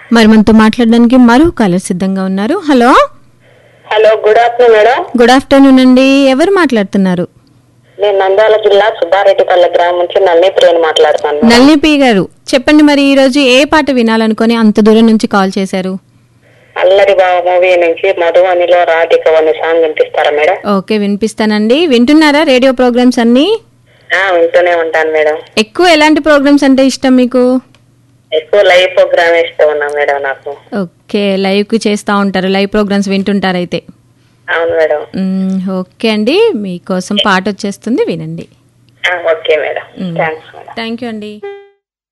మరి మనతో మాట్లాడడానికి మరో కాలర్ సిద్ధంగా ఉన్నారు hello hello good afternoon madam good afternoon అండి ఎవరు మాట్లాడుతున్నారు నేను నంద్యాల జిల్లా సుబ్బారెడ్డిపల్లె గ్రామం నుంచి నల్లి ప్రేమ్ మాట్లాడుతాను మేడం. నల్లిపి గారు చెప్పండి మరి ఈ రోజు ఏ పాట వినాలనుకొని అంత దూరం నుంచి కాల్ చేశారు అల్లరి బావ మూవీ నుంచి మధువనిలో రాధిక అనే సాంగ్ వినిపిస్తారా మేడం ఓకే వినిపిస్తానండి వింటున్నారా రేడియో ప్రోగ్రామ్స్ అన్నీ ఆ, వింటూనే ఉంటాను మేడం ఎక్కువ ఎలాంటి ప్రోగ్రామ్స్ అంటే ఇష్టం మీకు ఎక్కువ లైవ్ ప్రోగ్రామ్ ఇష్టం ఉన్నా మేడం నాకు ఓకే లైవ్ కు చేస్తూ ఉంటారు లైవ్ ప్రోగ్రామ్స్ వింటుంటారు అయితే అవును మేడం మ్మ్, ఓకే అండి మీకోసం పాట వచ్చేస్తుంది వినండి ఆ, okay madam thanks madam thank you అండి